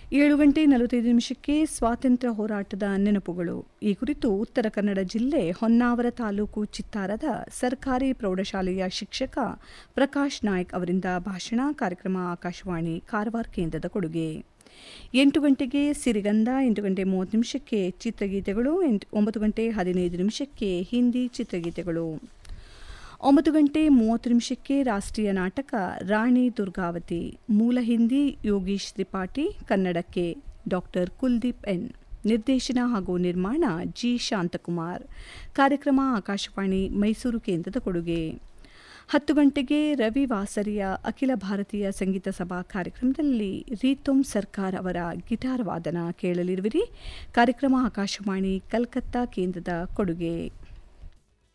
ಏಳು ಗಂಟೆ ನಲವತ್ತೈದು ನಿಮಿಷಕ್ಕೆ ಸ್ವಾತಂತ್ರ್ಯ ಹೋರಾಟದ ನೆನಪುಗಳು ಈ ಕುರಿತು ಉತ್ತರ ಕನ್ನಡ ಜಿಲ್ಲೆ ಹೊನ್ನಾವರ ತಾಲೂಕು ಚಿತ್ತಾರದ ಸರ್ಕಾರಿ ಪ್ರೌಢಶಾಲೆಯ ಶಿಕ್ಷಕ ಪ್ರಕಾಶ್ ನಾಯ್ಕ್ ಅವರಿಂದ ಭಾಷಣ ಕಾರ್ಯಕ್ರಮ ಆಕಾಶವಾಣಿ ಕಾರವಾರ ಕೇಂದ್ರದ ಕೊಡುಗೆ ಎಂಟು ಗಂಟೆಗೆ ಸಿರಿಗಂಧ ಎಂಟು ಗಂಟೆ ಮೂವತ್ತು ನಿಮಿಷಕ್ಕೆ ಚಿತ್ರಗೀತೆಗಳು ಎಂಟು ಒಂಬತ್ತು ಗಂಟೆ ಹದಿನೈದು ನಿಮಿಷಕ್ಕೆ ಹಿಂದಿ ಚಿತ್ರಗೀತೆಗಳು ಒಂಬತ್ತು ಗಂಟೆ ಮೂವತ್ತು ನಿಮಿಷಕ್ಕೆ ರಾಷ್ಟ್ರೀಯ ನಾಟಕ ರಾಣಿ ದುರ್ಗಾವತಿ ಮೂಲ ಹಿಂದಿ ಯೋಗೀಶ್ ತ್ರಿಪಾಠಿ ಕನ್ನಡಕ್ಕೆ ಡಾಕ್ಟರ್ ಕುಲ್ದೀಪ್ ಎನ್ ನಿರ್ದೇಶನ ಹಾಗೂ ನಿರ್ಮಾಣ ಜಿ ಶಾಂತಕುಮಾರ್ ಕಾರ್ಯಕ್ರಮ ಆಕಾಶವಾಣಿ ಮೈಸೂರು ಕೇಂದ್ರದ ಕೊಡುಗೆ ಹತ್ತು ಗಂಟೆಗೆ ರವಿ ವಾಸರಿಯ ಅಖಿಲ ಭಾರತೀಯ ಸಂಗೀತ ಸಭಾ ಕಾರ್ಯಕ್ರಮದಲ್ಲಿ ರೀತೋಮ್ ಸರ್ಕಾರ್ ಅವರ ಗಿಟಾರ್ ವಾದನ ಕೇಳಲಿರುವಿರಿ ಕಾರ್ಯಕ್ರಮ ಆಕಾಶವಾಣಿ ಕಲ್ಕತ್ತಾ ಕೇಂದ್ರದ ಕೊಡುಗೆ